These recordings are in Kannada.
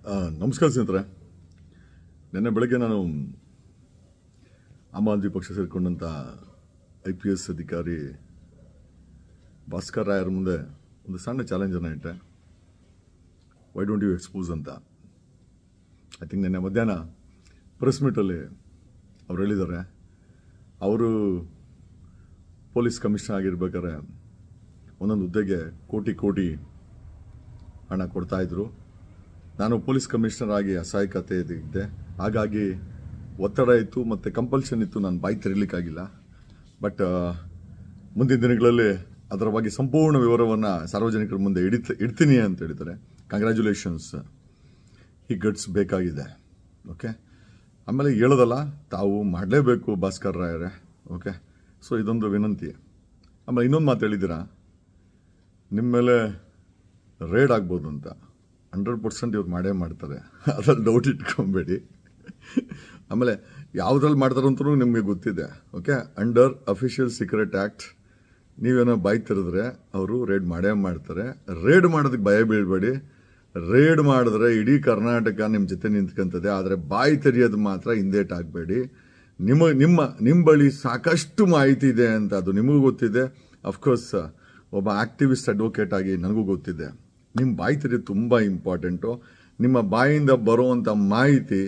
ಆ, ನಮಸ್ಕಾರ ಸ್ನೇಹಿತರೆ ನಿನ್ನೆ ಬೆಳಗ್ಗೆ ನಾನು ಆಮ್ ಆದ್ಮಿ ಪಕ್ಷ ಸೇರಿಕೊಂಡಂಥ ಐ ಪಿ ಎಸ್ ಅಧಿಕಾರಿ ಭಾಸ್ಕರ್ ರಾಯರ ಮುಂದೆ ಒಂದು ಸಣ್ಣ ಚಾಲೆಂಜನ್ನು ಇಟ್ಟೆ ವೈ ಡೋಂಟ್ ಯು ಎಕ್ಸ್ಪೋಸ್ ಅಂತ ಐ ಥಿಂಕ್ ನಿನ್ನೆ ಮಧ್ಯಾಹ್ನ ಪ್ರೆಸ್ ಮೀಟಲ್ಲಿ ಅವ್ರು ಹೇಳಿದ್ದಾರೆ ಅವರು ಪೊಲೀಸ್ ಕಮಿಷನರ್ ಆಗಿರ್ಬೇಕಾದ್ರೆ ಒಂದೊಂದು ಹುದ್ದೆಗೆ ಕೋಟಿ ಕೋಟಿ ಹಣ ಕೊಡ್ತಾ ಇದ್ರು ನಾನು ಪೊಲೀಸ್ ಕಮಿಷನರ್ ಆಗಿ ಅಸಹಾಯಕತೆ ಇದ್ದೆ ಹಾಗಾಗಿ ಒತ್ತಡ ಇತ್ತು ಮತ್ತು ಕಂಪಲ್ಷನ್ ಇತ್ತು ನಾನು ಬಾಯಿ ತೆರೀಲಿಕ್ಕಾಗಿಲ್ಲ ಬಟ್ ಮುಂದಿನ ದಿನಗಳಲ್ಲಿ ಅದರ ಬಗ್ಗೆ ಸಂಪೂರ್ಣ ವಿವರವನ್ನು ಸಾರ್ವಜನಿಕರ ಮುಂದೆ ಇಡಿತ ಇಡ್ತೀನಿ ಅಂತ ಹೇಳಿದ್ದಾರೆ ಕಂಗ್ರ್ಯಾಚುಲೇಷನ್ಸ್ ಈ ಗಟ್ಸ್ ಬೇಕಾಗಿದೆ ಓಕೆ ಆಮೇಲೆ ಹೇಳೋದಲ್ಲ ತಾವು ಮಾಡಲೇಬೇಕು ಭಾಸ್ಕರ್ ರಾಯರೇ ಓಕೆ ಸೊ ಇದೊಂದು ವಿನಂತಿ ಆಮೇಲೆ ಇನ್ನೊಂದು ಮಾತು ಹೇಳಿದ್ದೀರಾ ನಿಮ್ಮ ಮೇಲೆ ರೇಡ್ ಆಗ್ಬೋದು ಅಂತ ಹಂಡ್ರೆಡ್ ಪರ್ಸೆಂಟ್ ಇವ್ರು ಮಾಡೇ ಮಾಡ್ತಾರೆ ಅದ್ರಲ್ಲಿ ಡೌಟ್ ಇಟ್ಕೊಬೇಡಿ ಆಮೇಲೆ ಯಾವುದ್ರಲ್ಲಿ ಮಾಡ್ತಾರೆ ಅಂತಲೂ ನಿಮಗೆ ಗೊತ್ತಿದೆ okay under official secret act ನೀವೇನೋ ಬಾಯಿ ತೆರೆದ್ರೆ ಅವರು ರೇಡ್ ಮಾಡೇ ಮಾಡ್ತಾರೆ ರೇಡ್ ಮಾಡೋದಕ್ಕೆ ಭಯ ಬೀಳಬೇಡಿ ರೇಡ್ ಮಾಡಿದ್ರೆ ಇಡೀ ಕರ್ನಾಟಕ ನಿಮ್ಮ ಜೊತೆ ನಿಂತ್ಕೊಂತದೆ ಆದರೆ ಬಾಯಿ ತೆರೆಯೋದು ಮಾತ್ರ ಹಿಂದೇಟ್ ಆಗಬೇಡಿ ನಿಮ್ಮ ನಿಮ್ಮ ನಿಮ್ಮ ಬಳಿ ಸಾಕಷ್ಟು ಮಾಹಿತಿ ಇದೆ ಅಂತ ಅದು ನಿಮಗೂ ಗೊತ್ತಿದೆ ಅಫ್ಕೋರ್ಸ್ ಒಬ್ಬ ಆಕ್ಟಿವಿಸ್ಟ್ ಅಡ್ವೊಕೇಟ್ ಆಗಿ ನನಗೂ ಗೊತ್ತಿದೆ ನಿಮ್ಮ ಬಾಯಿ ತೆರೆಯೋದು ತುಂಬ ಇಂಪಾರ್ಟೆಂಟು ನಿಮ್ಮ ಬಾಯಿಂದ ಬರುವಂಥ ಮಾಹಿತಿ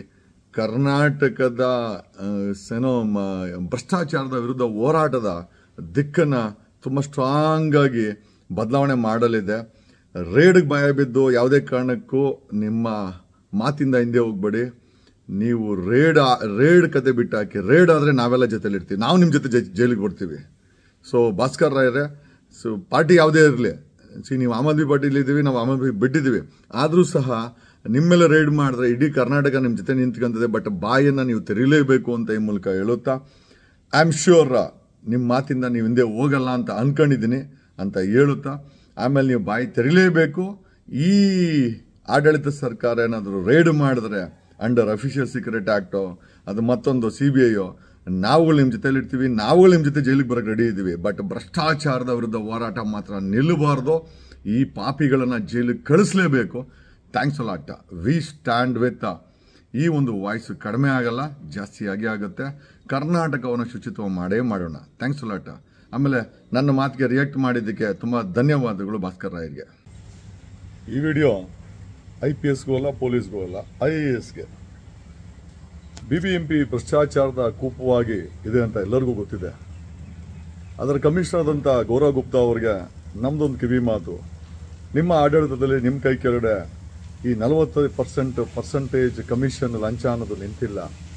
ಕರ್ನಾಟಕದ ಆ, ಏನೋ ಮ- ಭ್ರಷ್ಟಾಚಾರದ ವಿರುದ್ಧ ಹೋರಾಟದ ದಿಕ್ಕನ್ನು ತುಂಬ ಸ್ಟ್ರಾಂಗ್ ಆಗಿ ಬದಲಾವಣೆ ಮಾಡಲಿದೆ ರೇಡ್ಗೆ ಭಯ ಬಿದ್ದು ಯಾವುದೇ ಕಾರಣಕ್ಕೂ ನಿಮ್ಮ ಮಾತಿಂದ ಹಿಂದೆ ಹೋಗ್ಬೇಡಿ ನೀವು ರೇಡ್ ಆ- ರೇಡ್ ಕತೆ ಬಿಟ್ಟಾಕಿ ರೇಡ್ ಆದರೆ ನಾವೆಲ್ಲ ಜೊತೆಲಿರ್ತೀವಿ ನಾವು ನಿಮ್ಮ ಜೊತೆ ಜೈ- ಜೈಲಿಗೆ ಬರ್ತೀವಿ ಸೊ ಭಾಸ್ಕರ್ ರಾಯರೇ ಸೊ ಪಾರ್ಟಿ ಯಾವುದೇ ಇರಲಿ ಸಿ ನೀವು ಆಮ್ ಆದ್ಮಿ ಪಾರ್ಟಿಲಿ ಇದ್ದೀವಿ ನಾವು ಆಮ್ ಆದ್ಮಿ ಬಿಟ್ಟಿದ್ದೀವಿ ಆದರೂ ಸಹ ನಿಮ್ಮೆಲ್ಲ ರೇಡ್ ಮಾಡಿದ್ರೆ ಇಡೀ ಕರ್ನಾಟಕ ನಿಮ್ಮ ಜೊತೆ ನಿಂತ್ಕೊಂತದೆ ಬಟ್ ಬಾಯನ್ನು ನೀವು ತೆರೀಲೇಬೇಕು ಅಂತ ಈ ಮೂಲಕ ಹೇಳುತ್ತಾ ಐ ಆಮ್ ಶ್ಯೂರ್ ನಿಮ್ಮ ಮಾತಿಂದ ನೀವು ಹಿಂದೆ ಹೋಗಲ್ಲ ಅಂತ ಅನ್ಕೊಂಡಿದ್ದೀನಿ ಅಂತ ಹೇಳುತ್ತಾ ಆಮೇಲೆ ನೀವು ಬಾಯಿ ತೆರೀಲೇಬೇಕು ಈ ಆಡಳಿತ ಸರ್ಕಾರ ಏನಾದರೂ ರೇಡ್ ಮಾಡಿದ್ರೆ ಅಂಡರ್ ಅಫಿಷಿಯಲ್ ಸೀಕ್ರೆಟ್ ಆ್ಯಕ್ಟು ಅದು ಮತ್ತೊಂದು ಸಿ ಬಿ ಐಯೋ ನಾವುಗಳು ನಿಮ್ಮ ಜೊತೆಲಿ ಇರ್ತೀವಿ ನಾವುಗಳು ನಿಮ್ಮ ಜೊತೆ ಜೈಲಿಗೆ ಬರೋಕ್ಕೆ ರೆಡಿ ಇದ್ದೀವಿ ಬಟ್ ಭ್ರಷ್ಟಾಚಾರದ ವಿರುದ್ಧ ಹೋರಾಟ ಮಾತ್ರ ನಿಲ್ಲಬಾರ್ದು ಈ ಪಾಪಿಗಳನ್ನು ಜೈಲಿಗೆ ಕಳಿಸ್ಲೇಬೇಕು thanks a lot we stand with ಈ ಒಂದು ವಾಯ್ಸ್ ಕಡಿಮೆ ಆಗಲ್ಲ ಜಾಸ್ತಿ ಆಗಿ ಆಗುತ್ತೆ ಕರ್ನಾಟಕವನ್ನು ಶುಚಿತ್ವ ಮಾಡೇ ಮಾಡೋಣ ಥ್ಯಾಂಕ್ಸ್ ಅಲಾಟ್ ಆಮೇಲೆ ನನ್ನ ಮಾತಿಗೆ ರಿಯಾಕ್ಟ್ ಮಾಡಿದ್ದಕ್ಕೆ ತುಂಬ ಧನ್ಯವಾದಗಳು ಭಾಸ್ಕರ್ ರಾಯರ್ಗೆ ಈ ವಿಡಿಯೋ ಐ ಪಿ ಎಸ್ಗೂ ಅಲ್ಲ ಪೊಲೀಸ್ಗೂ ಅಲ್ಲ ಐ ಎ ಎಸ್ಗೆ ಬಿ ಬಿ ಎಂ ಪಿ ಭ್ರಷ್ಟಾಚಾರದ ಕೂಪವಾಗಿ ಇದೆ ಅಂತ ಎಲ್ಲರಿಗೂ ಗೊತ್ತಿದೆ ಅದರ ಕಮಿಷನರ್ ಆದಂಥ ಗೌರವ್ ಗುಪ್ತಾ ಅವರಿಗೆ ನಮ್ದೊಂದು ಕಿವಿ ಮಾತು ನಿಮ್ಮ ಆಡಳಿತದಲ್ಲಿ ನಿಮ್ಮ ಕೈ ಕೆಳಗಡೆ ಈ ನಲವತ್ತು ಪರ್ಸೆಂಟ್ ಪರ್ಸೆಂಟೇಜ್ ಕಮಿಷನ್ ಲಂಚ ಅನ್ನೋದು ನಿಂತಿಲ್ಲ